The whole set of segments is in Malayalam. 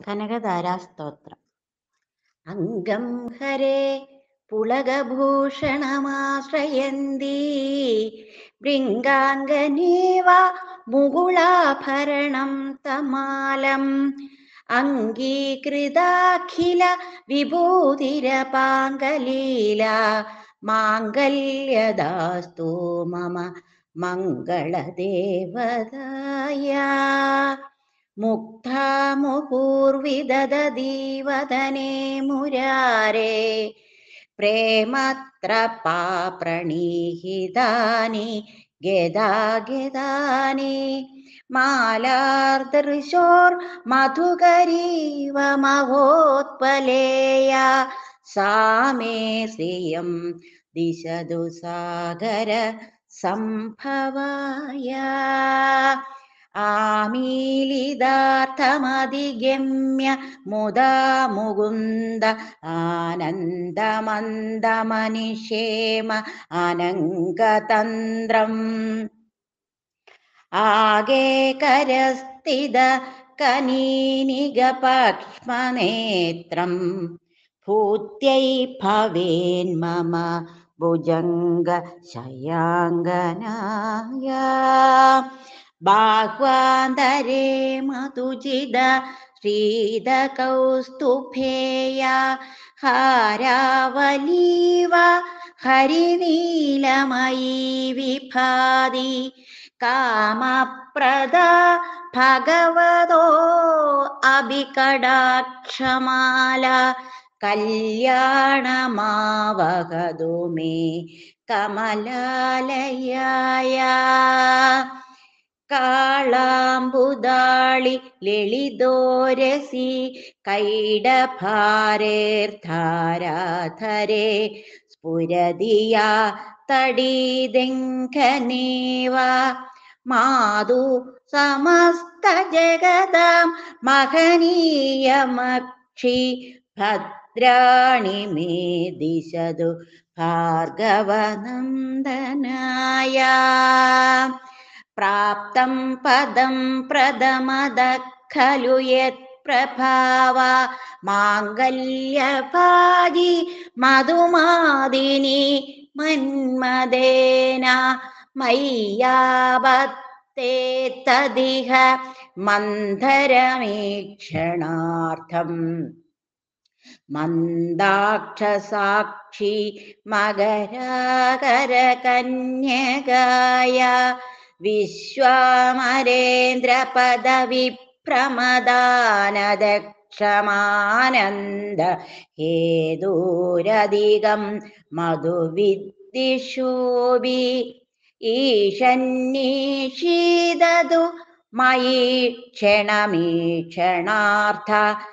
കനകധാരാസ്തോത്രം അംഗം ഹരേ പുളകഭൂഷണമാശ്രയന്തി ഭൃംഗാംഗനേവ മുകുളാഭരണം തമാലം അംഗീകൃതാഖില വിഭൂതിരപാങ്കലീല മാംഗല്യദാസ്തു മമ മംഗളദേവതായ മുഗ്ധാമുഹൂർവിദദീവദനെ മുരാരേ പ്രേമത്ര പാപ്രണീഹിതാനി ഗദാഗദാനി മാലാർദൃശോർ മധുകരീവ മഹോത്പലേയ സാമേ ശ്രിയം ദിശതു സാഗര സംഭവായ ആമീലിതാർത്ഥമധിഗമ്യ മുദാ മുകുന്ദ ആനന്ദമന്ദമനിഷേമ അനങ്കതന്ത്രം ആകെ കരസ്ഥിത കനീനികപക്ഷ്മനേത്രം ഭൂത്यै ഭവേന്മമ ഭുജംഗ ശയാങ്കനായ ബാഹ്വാന്തരേ മധുജിത ശ്രീതകൗസ്തുഭേയ ഹാരാവലീവ ഹരിനീലമയീ വിഭാതി കാമപ്രദ ഭഗവതോ അഭികടാക്ഷമാല കല്യാണമാവകതു മേ കമലാലയായ കാളാമ്പുതാളി ലളിതോരസി കൈഡഭാരേർധാരാധരേ സ്ഫുരതിയാ തടീദെങ്കനേവ മാതു സമസ്ത ജഗതാം മഹനീയമക്ഷി ഭദ്രാണി മേ ദിശതു ഭാർഗവനന്ദനായ പ്രാപ്തം പദം പ്രഥമദ ഖലു യത് പ്രഭാവ മാംഗല്യഭാജി മധുമാദിനി മന്മദേന മയ്യാപത്തേ തദിഹ മന്ധരമീക്ഷണാർത്ഥം മന്ദാക്ഷസാക്ഷി മകരാകര കന്യകായ വിശ്വാമരേന്ദ്രപദവിഭ്രമദാനദക്ഷമാനന്ദ ഹേതൂരധികം മധുവിദ്ദിശോഭി ഈശന്നീഷീദതു മയി ക്ഷണമീക്ഷണാർത്ഥ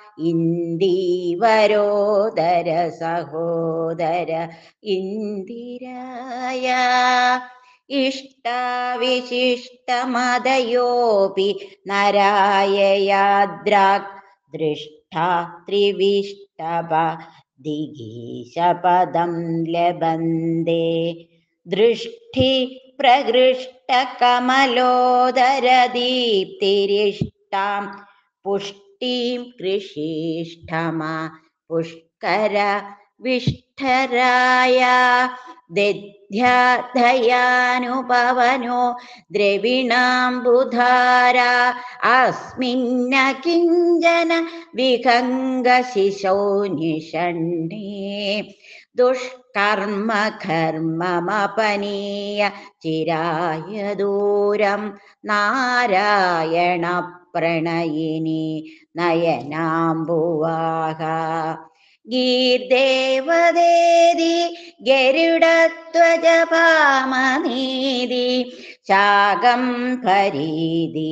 ഇന്ദീവരോദര സഹോദര ഇന്ദിരായ ഇഷ്ടാവിശിഷ്ടമതയോപി നരായയാദ്രാക് ദൃഷ്ടാ ത്രിവിഷ്ടപ ദിഗീശപദം ലഭന്തെ ദൃഷ്ടി പ്രകൃഷ്ടകമലോദരദീപ്തിരിഷ്ടാം പുഷ്ടീം കൃഷിഷ്ഠമ പുഷ്കര വിഷ്ഠരായ ദധ്യാധയാനുപവനോ ദ്രവിണാംബുധാര അസ്മിന്ന കിഞ്ചന വിഹംഗശിശോ നിഷണ്ണേ ദുഷ്കർമ്മ കർമ്മമപനീയ ചിരായ ദൂരം നാരായണ പ്രണയിനി നയനാംബുവാഹ ഗീർദേവദേതി ഗരുഡധ്വജപാമനീതി ശാകം ഭരീതി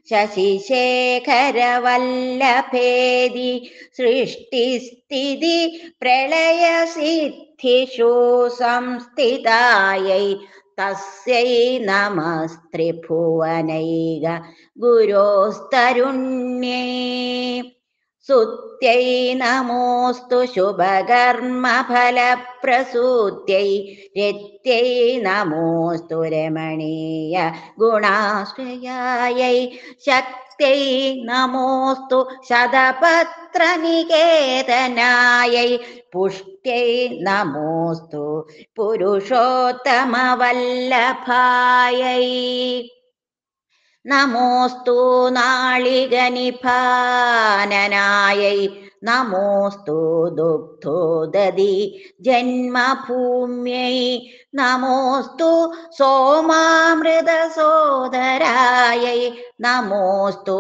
ശശിശേഖരവല്ലഭേതി സൃഷ്ടിസ്ഥിതി പ്രളയസിദ്ധിഷു സംസ്ഥിതായൈ തസ്യൈ നമസ്ത്രിഭുവനൈക ഗുരോസ്തരുണ്യേ സുത്यै നമോസ്തു ശുഭകർമ്മഫലപ്രസൂത്यै രത്यै നമോസ്തു രമണീയ ഗുണാശ്രയാयै ശക്തിयै നമോസ്തു ശതപത്രനികേതനാयै പുഷ്ട്यै നമോസ്തു പുരുഷോത്തമവല്ലഭാयै നമോസ്തു നാളികനിഭാനനാयै നമോസ്തു ദുഗ്ധോദതി ജന്മഭൂമ്यै നമോസ്തു സോമാമൃതസോദരാयै നമോസ്തു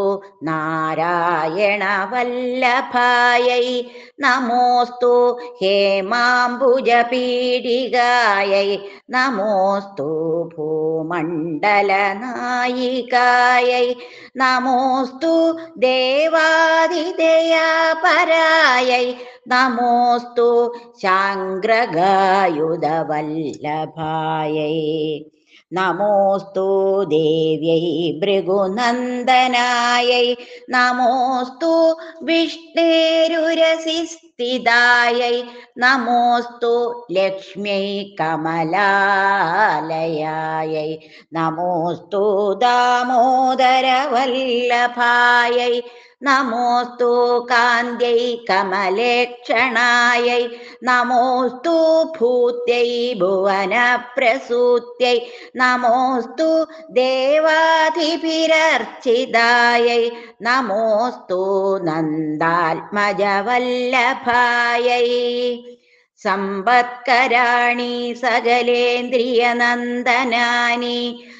നാരായണവല്ലഭാयै നമോസ്തു ഹേമാംബുജപീഡികാयै നമോസ്തു ഭൂമണ്ഡലനായികാयै നമോസ്തു ദേവാദിദയാപരാयै നമോസ്തു ശാങ്ഗ്രഗായുധവല്ലഭാयै നമോസ്തു ദേവ്यै ഭൃഗുനന്ദനാयै നമോസ്തു വിഷ്ണേരുരസിസ്ഥിതാयै നമോസ്തു ലക്ഷ്മ്यै കമലാലയാयै നമോസ്തു ദാമോദരവല്ലഭാयै നമോസ്തു കാന്ത്यै കമലേക്ഷണാयै നമോസ്തു ഭൂത്यै ഭുവനപ്രസൂത്यै നമോസ്തു ദേവാധിപിരർച്ചിതാयै നമോസ്തു നന്ദാത്മജവല്ലഭാयै സമ്പത്കരാണി സകലേന്ദ്രിയനന്ദനാനി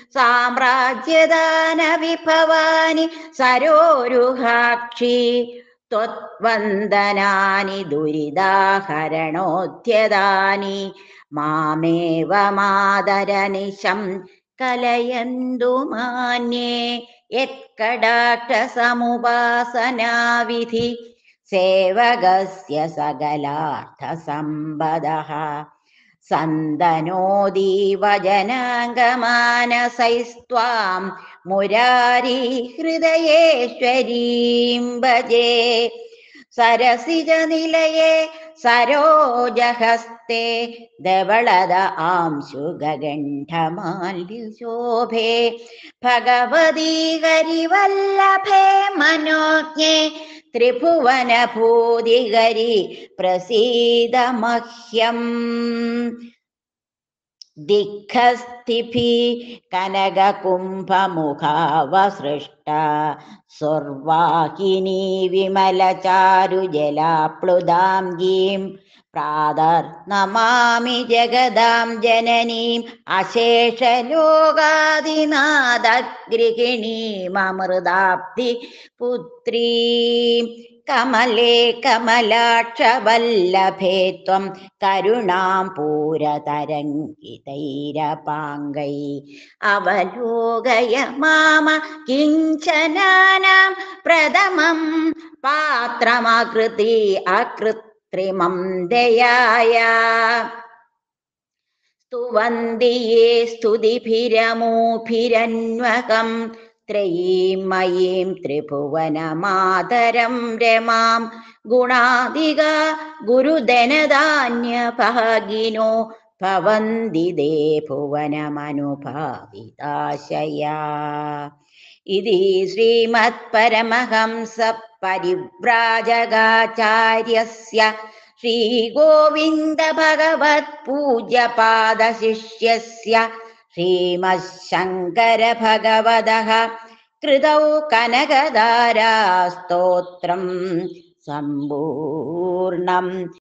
സാമ്രാജ്യദാനവിഭവാനി സരോരുഹാക്ഷി ത്വത്വന്ദനാനി ദുരിതാഹരണോദ്യതാനി മാമേവ മാതരനിശം കലയന്തു മാന്യേ യത്കടാക്ഷസമുപാസനാവിധി സേവകസ്യ സകലാർത്ഥസമ്പദഃ സന്തനോതി വജനാംഗമാനസൈസ്ത്വാം മുരാരി ഹൃദയേശ്വരീം ഭജേ സരസിജ നിലയെ സരോജഹസ്തേ ധവളത ആംശുഗണ്ഠമാല്യശോഭേ ഭഗവതി ഹരിവല്ലഭേ മനോജ്ഞേ ത്രിഭുവനഭൂതിഹരി പ്രസീദ മഹ്യം ദിഗ്ഖസ്ഥിഭി കനകകുംഭമുഖാവസൃഷ്ട സ്വർവാഹിനി വിമലചാരുജലാപ്ലുതാം ഗീം പ്രാതർ നമാമി ജഗദാം ജനനീം അശേഷലോകാദിനാഥഗൃഹിണീമൃതാബ്ധി പുത്രീം കമലേ കമലാക്ഷവല്ലഭേ ത്വം കരുണാം പൂരതരംഗിതൈരപാംഗൈ അവലോകയ മാമ കിഞ്ചനാനാം പ്രഥമം പാത്രമകൃതി അകൃത്രിമം ദയായ സ്തുവന്തി യേ സ്തുതിഭിരമൂഭിരന്വകം ത്രയീം മയീം ത്രിഭുവനമാതരം രമാം ഗുണാധിക ഗുരുധനധാന്യഭാഗിനോ ഭവന്തി ദേ ഭുവനമനുഭാവിതാശയാ ഇതി ശ്രീമത്പരമഹംസ പരിവ്രാജകാചാര്യസ്യ ശ്രീഗോവിന്ദ ഭഗവത് പൂജ്യപാദശിഷ്യസ്യ ശ്രീമശങ്കര ഭഗവതഃ കൃതൗ കനകധാരാസ്തോത്രം സമ്പൂർണം